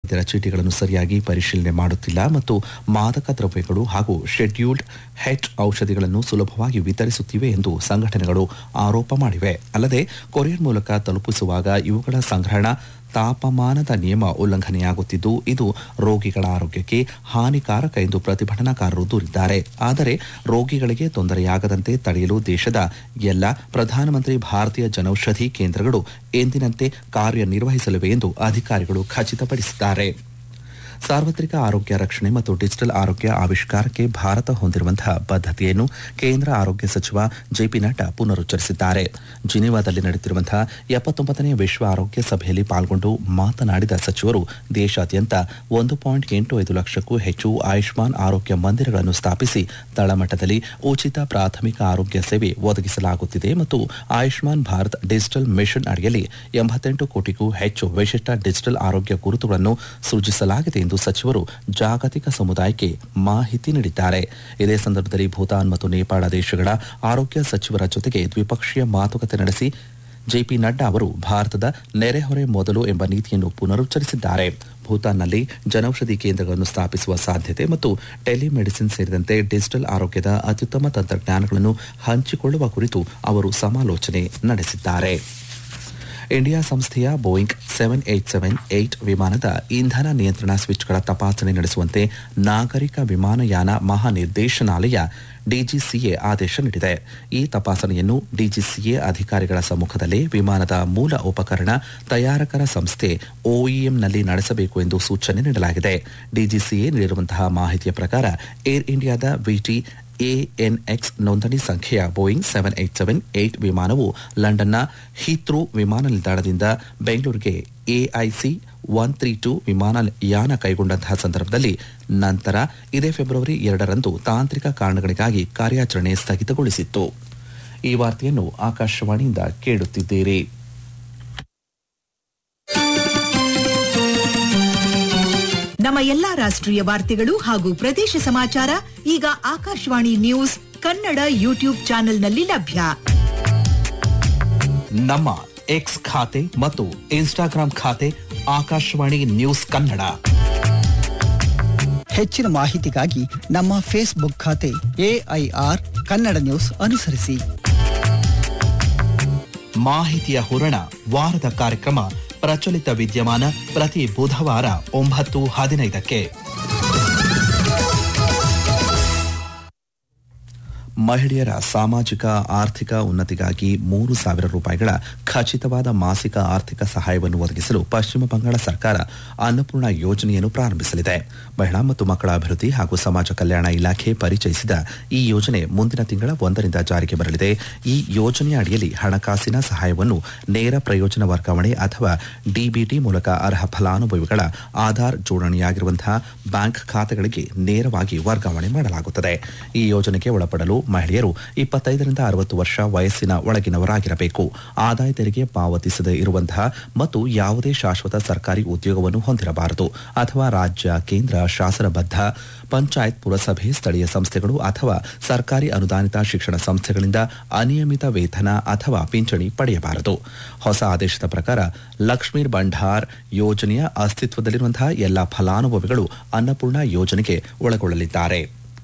ವೈದ್ಯರ ಚೀಟಿಗಳನ್ನು ಸರಿಯಾಗಿ ಪರಿಶೀಲನೆ ಮಾಡುತ್ತಿಲ್ಲ ಮತ್ತು ಮಾದಕ ದ್ರವ್ಯಗಳು ಹಾಗೂ ಶೆಡ್ಯೂಲ್ಡ್ ಹೆಚ್ ಔಷಧಿಗಳನ್ನು ಸುಲಭವಾಗಿ ವಿತರಿಸುತ್ತಿವೆ ಎಂದು ಸಂಘಟನೆಗಳು ಆರೋಪ ಮಾಡಿವೆ ಅಲ್ಲದೆ ಕೊರಿಯರ್ ಮೂಲಕ ತಲುಪಿಸುವಾಗ ಇವುಗಳ ಸಂಗ್ರಹಣಾ ತಾಪಮಾನದ ನಿಯಮ ಉಲ್ಲಂಘನೆಯಾಗುತ್ತಿದ್ದು ಇದು ರೋಗಿಗಳ ಆರೋಗ್ಯಕ್ಕೆ ಹಾನಿಕಾರಕ ಎಂದು ಪ್ರತಿಭಟನಾಕಾರರು ದೂರಿದ್ದಾರೆ ಆದರೆ ರೋಗಿಗಳಿಗೆ ತೊಂದರೆಯಾಗದಂತೆ ತಡೆಯಲು ದೇಶದ ಎಲ್ಲ ಪ್ರಧಾನಮಂತ್ರಿ ಭಾರತೀಯ ಜನೌಷಧಿ ಕೇಂದ್ರಗಳು ಎಂದಿನಂತೆ ಕಾರ್ಯನಿರ್ವಹಿಸಲಿವೆ ಎಂದು ಅಧಿಕಾರಿಗಳು ಖಚಿತಪಡಿಸಿದ್ದಾರೆ ಸಾರ್ವತ್ರಿಕ ಆರೋಗ್ಯ ರಕ್ಷಣೆ ಮತ್ತು ಡಿಜಿಟಲ್ ಆರೋಗ್ಯ ಆವಿಷ್ಕಾರಕ್ಕೆ ಭಾರತ ಹೊಂದಿರುವಂತಹ ಬದ್ಧತೆಯನ್ನು ಕೇಂದ್ರ ಆರೋಗ್ಯ ಸಚಿವ ಜೆಪಿ ನಡ್ಡಾ ಪುನರುಚ್ಚರಿಸಿದ್ದಾರೆ ಜಿನಿವಾದಲ್ಲಿ ನಡೆಯುತ್ತಿರುವಂತಹ ಎಪ್ಪತ್ತೊಂಬತ್ತನೇ ವಿಶ್ವ ಆರೋಗ್ಯ ಸಭೆಯಲ್ಲಿ ಪಾಲ್ಗೊಂಡು ಮಾತನಾಡಿದ ಸಚಿವರು ದೇಶಾದ್ಯಂತ ಒಂದು ಪಾಯಿಂಟ್ ಎಂಟು ಐದು ಲಕ್ಷಕ್ಕೂ ಹೆಚ್ಚು ಆಯುಷ್ಮಾನ್ ಆರೋಗ್ಯ ಮಂದಿರಗಳನ್ನು ಸ್ಥಾಪಿಸಿ ತಳಮಟ್ಟದಲ್ಲಿ ಉಚಿತ ಪ್ರಾಥಮಿಕ ಆರೋಗ್ಯ ಸೇವೆ ಒದಗಿಸಲಾಗುತ್ತಿದೆ ಮತ್ತು ಆಯುಷ್ಮಾನ್ ಭಾರತ್ ಡಿಜಿಟಲ್ ಮಿಷನ್ ಅಡಿಯಲ್ಲಿ ಎಂಬತ್ತೆಂಟು ಕೋಟಿಗೂ ಹೆಚ್ಚು ವಿಶಿಷ್ಟ ಡಿಜಿಟಲ್ ಆರೋಗ್ಯ ಗುರುತುಗಳನ್ನು ಸೃಜಿಸಲಾಗಿದೆ ಎಂದು ಸಚಿವರು ಜಾಗತಿಕ ಸಮುದಾಯಕ್ಕೆ ಮಾಹಿತಿ ನೀಡಿದ್ದಾರೆ ಇದೇ ಸಂದರ್ಭದಲ್ಲಿ ಭೂತಾನ್ ಮತ್ತು ನೇಪಾಳ ದೇಶಗಳ ಆರೋಗ್ಯ ಸಚಿವರ ಜೊತೆಗೆ ದ್ವಿಪಕ್ಷೀಯ ಮಾತುಕತೆ ನಡೆಸಿ ಜೆಪಿ ನಡ್ಡಾ ಅವರು ಭಾರತದ ನೆರೆಹೊರೆ ಮೊದಲು ಎಂಬ ನೀತಿಯನ್ನು ಪುನರುಚ್ಚರಿಸಿದ್ದಾರೆ ಭೂತಾನ್ನಲ್ಲಿ ಜನೌಷಧಿ ಕೇಂದ್ರಗಳನ್ನು ಸ್ಥಾಪಿಸುವ ಸಾಧ್ಯತೆ ಮತ್ತು ಟೆಲಿಮೆಡಿಸಿನ್ ಸೇರಿದಂತೆ ಡಿಜಿಟಲ್ ಆರೋಗ್ಯದ ಅತ್ಯುತ್ತಮ ತಂತ್ರಜ್ಞಾನಗಳನ್ನು ಹಂಚಿಕೊಳ್ಳುವ ಕುರಿತು ಅವರು ಸಮಾಲೋಚನೆ ನಡೆಸಿದ್ದಾರೆ ಇಂಡಿಯಾ ಸಂಸ್ಥೆಯ Boeing seven eight seven eight ವಿಮಾನದ ಇಂಧನ ನಿಯಂತ್ರಣ ಸ್ವಿಚ್ಗಳ ತಪಾಸಣೆ ನಡೆಸುವಂತೆ ನಾಗರಿಕ ವಿಮಾನಯಾನ ಮಹಾನಿರ್ದೇಶನಾಲಯ ಡಿಜಿಸಿಎ ಆದೇಶ ನೀಡಿದೆ ಈ ತಪಾಸಣೆಯನ್ನು ಡಿಜಿಸಿಎ ಅಧಿಕಾರಿಗಳ ಸಮ್ಮುಖದಲ್ಲೇ ವಿಮಾನದ ಮೂಲ ಉಪಕರಣ ತಯಾರಕರ ಸಂಸ್ಥೆ ಒಇಎಂನಲ್ಲಿ ನಡೆಸಬೇಕು ಎಂದು ಸೂಚನೆ ನೀಡಲಾಗಿದೆ ಡಿಜಿಸಿಎ ನೀಡಿರುವಂತಹ ಮಾಹಿತಿಯ ಪ್ರಕಾರ ಏರ್ ಇಂಡಿಯಾದ ವಿಟಿ ಎಎನ್ಎಕ್ಸ್ ನೋಂದಣಿ ಸಂಖ್ಯೆಯ Boeing seven eight seven eight ವಿಮಾನವು ಲಂಡನ್ನ ಹೀತ್ರೂ ವಿಮಾನ ನಿಲ್ದಾಣದಿಂದ ಬೆಂಗಳೂರಿಗೆ ಎಐಸಿ ಒನ್ ತ್ರೀ ಟೂ ವಿಮಾನಯಾನ ಕೈಗೊಂಡಂತಹ ಸಂದರ್ಭದಲ್ಲಿ ನಂತರ ಇದೇ ಫೆಬ್ರವರಿ ಎರಡರಂದು ತಾಂತ್ರಿಕ ಕಾರಣಗಳಿಗಾಗಿ ಕಾರ್ಯಾಚರಣೆ ಸ್ಥಗಿತಗೊಳಿಸಿತ್ತು ಈ ವಾರ್ತೆಯನ್ನು ಆಕಾಶವಾಣಿಯಿಂದ ಕೇಳುತ್ತಿದ್ದೀರಿ ನಮ್ಮ ಎಲ್ಲಾ ರಾಷ್ಟ್ರೀಯ ವಾರ್ತೆಗಳು ಹಾಗೂ ಪ್ರದೇಶ ಸಮಾಚಾರ ಈಗ ಆಕಾಶವಾಣಿ ನ್ಯೂಸ್ ಕನ್ನಡ ಯೂಟ್ಯೂಬ್ ಚಾನೆಲ್ನಲ್ಲಿ ಲಭ್ಯ ನಮ್ಮ ಎಕ್ಸ್ ಖಾತೆ ಮತ್ತು ಇನ್ಸ್ಟಾಗ್ರಾಂ ಖಾತೆ ಆಕಾಶವಾಣಿ ನ್ಯೂಸ್ ಕನ್ನಡ ಹೆಚ್ಚಿನ ಮಾಹಿತಿಗಾಗಿ ನಮ್ಮ ಫೇಸ್ಬುಕ್ ಖಾತೆ ಎಐಆರ್ ಕನ್ನಡ ನ್ಯೂಸ್ ಅನುಸರಿಸಿ ಮಾಹಿತಿಯ ಹೂರಣ ವಾರದ ಕಾರ್ಯಕ್ರಮ ಪ್ರಚಲಿತ ವಿದ್ಯಮಾನ ಪ್ರತಿ ಬುಧವಾರ ಒಂಬತ್ತು ಹದಿನೈದಕ್ಕೆ ಮಹಿಳೆಯರ ಸಾಮಾಜಿಕ ಆರ್ಥಿಕ ಉನ್ನತಿಗಾಗಿ ಮೂರು ಸಾವಿರ ರೂಪಾಯಿಗಳ ಖಚಿತವಾದ ಮಾಸಿಕ ಆರ್ಥಿಕ ಸಹಾಯವನ್ನು ಒದಗಿಸಲು ಪಶ್ಚಿಮ ಬಂಗಾಳ ಸರ್ಕಾರ ಅನ್ನಪೂರ್ಣ ಯೋಜನೆಯನ್ನು ಪ್ರಾರಂಭಿಸಲಿದೆ ಮಹಿಳಾ ಮತ್ತು ಮಕ್ಕಳ ಅಭಿವೃದ್ಧಿ ಹಾಗೂ ಸಮಾಜ ಕಲ್ಯಾಣ ಇಲಾಖೆ ಪರಿಚಯಿಸಿದ ಈ ಯೋಜನೆ ಮುಂದಿನ ತಿಂಗಳ ಒಂದರಿಂದ ಜಾರಿಗೆ ಬರಲಿದೆ ಈ ಯೋಜನೆಯ ಅಡಿಯಲ್ಲಿ ಹಣಕಾಸಿನ ಸಹಾಯವನ್ನು ನೇರ ಪ್ರಯೋಜನ ವರ್ಗಾವಣೆ ಅಥವಾ ಡಿಬಿಟಿ ಮೂಲಕ ಅರ್ಹ ಫಲಾನುಭವಿಗಳ ಆಧಾರ್ ಜೋಡಣೆಯಾಗಿರುವಂತಹ ಬ್ಯಾಂಕ್ ಖಾತೆಗಳಿಗೆ ನೇರವಾಗಿ ವರ್ಗಾವಣೆ ಮಾಡಲಾಗುತ್ತದೆ ಈ ಯೋಜನೆಗೆ ಒಳಪಡಲು ಮಹಿಳೆಯರು ಇಪ್ಪತ್ತೈದರಿಂದ ಅರವತ್ತು ವರ್ಷ ವಯಸ್ಸಿನ ಒಳಗಿನವರಾಗಿರಬೇಕು ಆದಾಯ ತೆರಿಗೆ ಪಾವತಿಸದೇ ಇರುವಂತಹ ಮತ್ತು ಯಾವುದೇ ಶಾಶ್ವತ ಸರ್ಕಾರಿ ಉದ್ಯೋಗವನ್ನು ಹೊಂದಿರಬಾರದು ಅಥವಾ ರಾಜ್ಯ ಕೇಂದ್ರ ಶಾಸನಬದ್ಧ ಪಂಚಾಯತ್ ಪುರಸಭೆ ಸ್ಥಳೀಯ ಸಂಸ್ಥೆಗಳು ಅಥವಾ ಸರ್ಕಾರಿ ಅನುದಾನಿತ ಶಿಕ್ಷಣ ಸಂಸ್ಥೆಗಳಿಂದ ಅನಿಯಮಿತ ವೇತನ ಅಥವಾ ಪಿಂಚಣಿ ಪಡೆಯಬಾರದು ಹೊಸ ಆದೇಶದ ಪ್ರಕಾರ ಲಕ್ಷ್ಮೀರ್ ಭಂಡಾರ್ ಯೋಜನೆಯ ಅಸ್ತಿತ್ವದಲ್ಲಿರುವಂತಹ ಎಲ್ಲ ಫಲಾನುಭವಿಗಳು ಅನ್ನಪೂರ್ಣ ಯೋಜನೆಗೆ ಒಳಗೊಳ್ಳಲಿದ್ದಾರೆ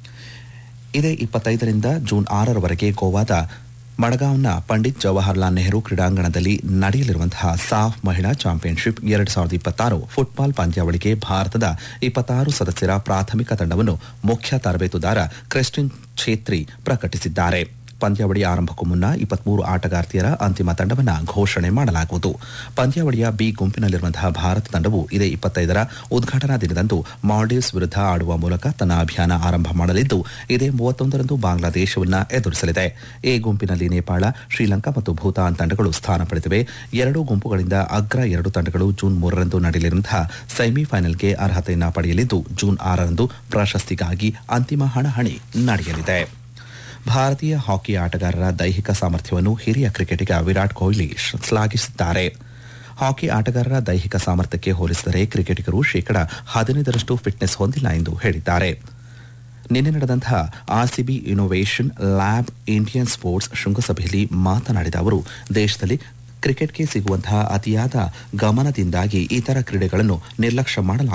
ಇದೇ ಇಪ್ಪತ್ತೈದರಿಂದ ಜೂನ್ ಆರರವರೆಗೆ ಗೋವಾದ ಮಡಗಾಂವ್ನ ಪಂಡಿತ್ ಜವಾಹರ್ಲಾಲ್ ನೆಹರು ಕ್ರೀಡಾಂಗಣದಲ್ಲಿ ನಡೆಯಲಿರುವಂತಹ ಸಾಫ್ ಮಹಿಳಾ ಚಾಂಪಿಯನ್ಶಿಪ್ ಎರಡು ಸಾವಿರದ ಇಪ್ಪತ್ತಾರು ಫುಟ್ಬಾಲ್ ಪಂದ್ಯಾವಳಿಗೆ ಭಾರತದ ಇಪ್ಪತ್ತಾರು ಸದಸ್ಯರ ಪ್ರಾಥಮಿಕ ತಂಡವನ್ನು ಮುಖ್ಯ ತರಬೇತುದಾರ ಕ್ರಿಸ್ಟಿನ್ ಛೇತ್ರಿ ಪ್ರಕಟಿಸಿದ್ದಾರೆ ಪಂದ್ಯಾವಳಿ ಆರಂಭಕ್ಕೂ ಮುನ್ನ ಇಪ್ಪತ್ಮೂರು ಆಟಗಾರ್ತಿಯರ ಅಂತಿಮ ತಂಡವನ್ನು ಘೋಷಣೆ ಮಾಡಲಾಗುವುದು ಪಂದ್ಯಾವಳಿಯ ಬಿ ಗುಂಪಿನಲ್ಲಿರುವಂತಹ ಭಾರತ ತಂಡವು ಇದೇ ಇಪ್ಪತ್ತೈದರ ಉದ್ಘಾಟನಾ ದಿನದಂದು ಮಾಲ್ಡೀವ್ಸ್ ವಿರುದ್ಧ ಆಡುವ ಮೂಲಕ ತನ್ನ ಅಭಿಯಾನ ಆರಂಭ ಮಾಡಲಿದ್ದು ಇದೇ ಮೂವತ್ತೊಂದರಂದು ಬಾಂಗ್ಲಾದೇಶವನ್ನು ಎದುರಿಸಲಿದೆ ಎ ಗುಂಪಿನಲ್ಲಿ ನೇಪಾಳ ಶ್ರೀಲಂಕಾ ಮತ್ತು ಭೂತಾನ್ ತಂಡಗಳು ಸ್ಥಾನ ಪಡೆದಿವೆ ಎರಡೂ ಗುಂಪುಗಳಿಂದ ಅಗ್ರ ಎರಡು ತಂಡಗಳು ಜೂನ್ ಮೂರರಂದು ನಡೆಯಲಿರುವಂತಹ ಸೆಮಿಫೈನಲ್ಗೆ ಅರ್ಹತೆಯನ್ನು ಪಡೆಯಲಿದ್ದು ಜೂನ್ ಆರರಂದು ಪ್ರಶಸ್ತಿಗಾಗಿ ಅಂತಿಮ ಹಣಾಹಣಿ ನಡೆಯಲಿದೆ ಭಾರತೀಯ ಹಾಕಿ ಆಟಗಾರರ ದೈಹಿಕ ಸಾಮರ್ಥ್ಯವನ್ನು ಹಿರಿಯ ಕ್ರಿಕೆಟಿಗ ವಿರಾಟ್ ಕೊಹ್ಲಿ ಶ್ಲಾಘಿಸಿದ್ದಾರೆ ಹಾಕಿ ಆಟಗಾರರ ದೈಹಿಕ ಸಾಮರ್ಥ್ಯಕ್ಕೆ ಹೋಲಿಸಿದರೆ ಕ್ರಿಕೆಟಿಗರು ಶೇಕಡ ಹದಿನೈದರಷ್ಟು ಫಿಟ್ನೆಸ್ ಹೊಂದಿಲ್ಲ ಎಂದು ಹೇಳಿದ್ದಾರೆ ನಿನ್ನೆ ನಡೆದಂತಹ RCB innovation lab Indian sports ಶೃಂಗಸಭೆಯಲ್ಲಿ ಮಾತನಾಡಿದ ಅವರು ದೇಶದಲ್ಲಿ ಕ್ರಿಕೆಟ್ಗೆ ಸಿಗುವಂತಹ ಅತಿಯಾದ ಗಮನದಿಂದಾಗಿ ಇತರ ಕ್ರೀಡೆಗಳನ್ನು ನಿರ್ಲಕ್ಷ್ಯ ಮಾಡಲಾಗುತ್ತಿದೆ